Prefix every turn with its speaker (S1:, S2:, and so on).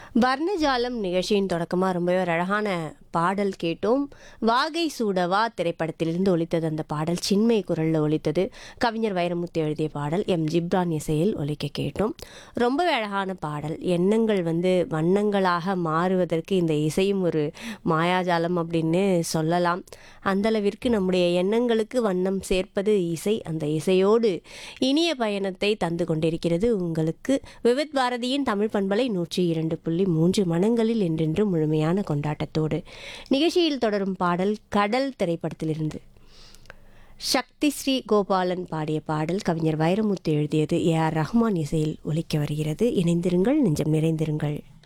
S1: வர்ணஜாலம் நிகழ்ச்சியின் தொடக்கமாக ரொம்பவே ஒரு அழகான பாடல் கேட்டோம் வாகை சூடவா திரைப்படத்திலிருந்து ஒலித்தது அந்த பாடல் சின்மை குரலில் ஒலித்தது கவிஞர் வைரமுத்து எழுதிய பாடல் எம் ஜிப்ரான் இசையில் ஒலிக்க கேட்டோம் ரொம்பவே அழகான பாடல் எண்ணங்கள் வந்து வண்ணங்களாக மாறுவதற்கு இந்த இசையும் ஒரு மாயாஜாலம் அப்படின்னு சொல்லலாம் அந்தளவிற்கு நம்முடைய எண்ணங்களுக்கு வண்ணம் சேர்ப்பது இசை அந்த இசையோடு இனிய பயணத்தை தந்து கொண்டிருக்கிறது உங்களுக்கு விவித் பாரதியின் தமிழ் பண்பலை நூற்றி இரண்டு புள்ளி மூன்று மனங்களில் என்றென்றும் முழுமையான கொண்டாட்டத்தோடு நிகழ்ச்சியில் தொடரும் பாடல் கடல் திரைப்படத்திலிருந்து சக்தி ஸ்ரீ கோபாலன் பாடிய பாடல் கவிஞர் வைரமுத்து எழுதியது ஏ ஆர் ரஹ்மான் இசையில் ஒலிக்க வருகிறது இணைந்திருங்கள் நெஞ்சம் நிறைந்திருங்கள்